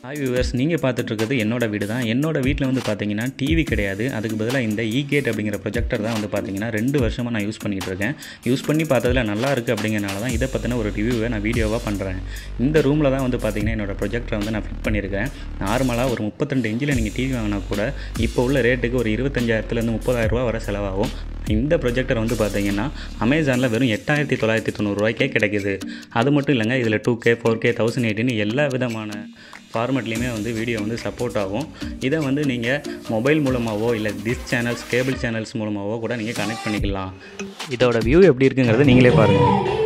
hi viewers நீங்கள் பார்த்துட்டு இருக்கிறது என்னோட வீடு தான் என்னோட வீட்டில் வந்து பார்த்தீங்கன்னா டிவி கிடையாது அதுக்கு பதிலாக இந்த இகேட் அப்படிங்கிற ப்ரொஜெக்டர் தான் வந்து பார்த்தீங்கன்னா ரெண்டு வருஷமாக நான் யூஸ் பண்ணிகிட்டு இருக்கேன் யூஸ் பண்ணி பார்த்ததுல நல்லா இருக்குது அப்படிங்கிறனால தான் இதை பற்றின ஒரு ரிவ்யூவை நான் வீடியோவாக பண்ணுறேன் இந்த ரூமில் தான் வந்து பார்த்தீங்கன்னா என்னோட ப்ரொஜெக்டரை வந்து நான் ஃபிட் பண்ணியிருக்கேன் நார்மலாக ஒரு முப்பத்திரெண்டு இன்ச்சில் நீங்கள் டிவி வாங்கினா கூட இப்போ உள்ள ரேட்டுக்கு ஒரு இருபத்தஞ்சாயிரத்துலேருந்து முப்பதாயிரரூபா வர செலவாகும் இந்த ப்ரொஜெக்டர் வந்து பார்த்தீங்கன்னா அமேசானில் வெறும் எட்டாயிரத்தி தொள்ளாயிரத்தி தொண்ணூறுரூவாய்க்கே கிடைக்குது அது மட்டும் இல்லைங்க இதில் two K four K thousand எயிட்டின்னு எல்லா விதமான ஃபார்மேட்லேயுமே வந்து வீடியோ வந்து சப்போர்ட் ஆகும் இதை வந்து நீங்கள் மொபைல் மூலமாகவோ இல்லை டிஷ் சேனல்ஸ் கேபிள் சேனல்ஸ் மூலமாகவோ கூட நீங்கள் கனெக்ட் பண்ணிக்கலாம் இதோட வியூ எப்படி இருக்குங்கிறத நீங்களே பாருங்கள்